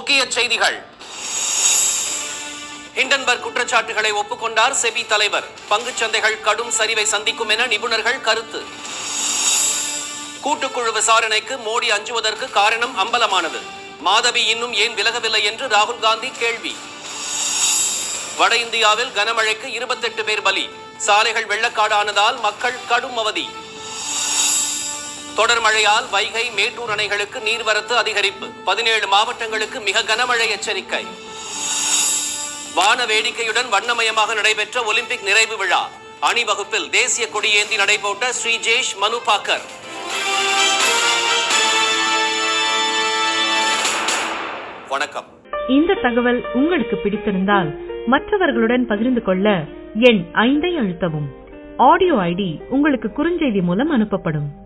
முக்கிய செய்திகள் ஹிண்டன்பர்க் குற்றச்சாட்டுகளை ஒப்புக்கொண்டார் செபி தலைவர் பங்குச் சந்தைகள் கடும் சரிவை சந்திக்கும் என நிபுணர்கள் கருத்து கூட்டுக்குழு விசாரணைக்கு மோடி அஞ்சுவதற்கு காரணம் அம்பலமானது மாதவி இன்னும் ஏன் விலகவில்லை என்று ராகுல் காந்தி கேள்வி வட இந்தியாவில் கனமழைக்கு இருபத்தெட்டு பேர் பலி சாலைகள் வெள்ளக்காடானதால் மக்கள் கடும் அவதி தொடர் மழையால் வைகை மேட்டூர் அணைகளுக்கு நீர்வரத்து அதிகரிப்பு பதினேழு மாவட்டங்களுக்கு மிக கனமழை எச்சரிக்கை வான வேடிக்கையுடன் வண்ணமயமாக நடைபெற்ற ஒலிம்பிக் நிறைவு விழா அணிவகுப்பில் தேசிய கொடியேந்தி நடைபோட்ட ஸ்ரீஜேஷ் மனு பாக்கர் வணக்கம் இந்த தகவல் உங்களுக்கு பிடித்திருந்தால் மற்றவர்களுடன் பகிர்ந்து கொள்ள எண் ஐந்தை அழுத்தவும் ஆடியோ ஐடி உங்களுக்கு குறுஞ்செய்தி மூலம் அனுப்பப்படும்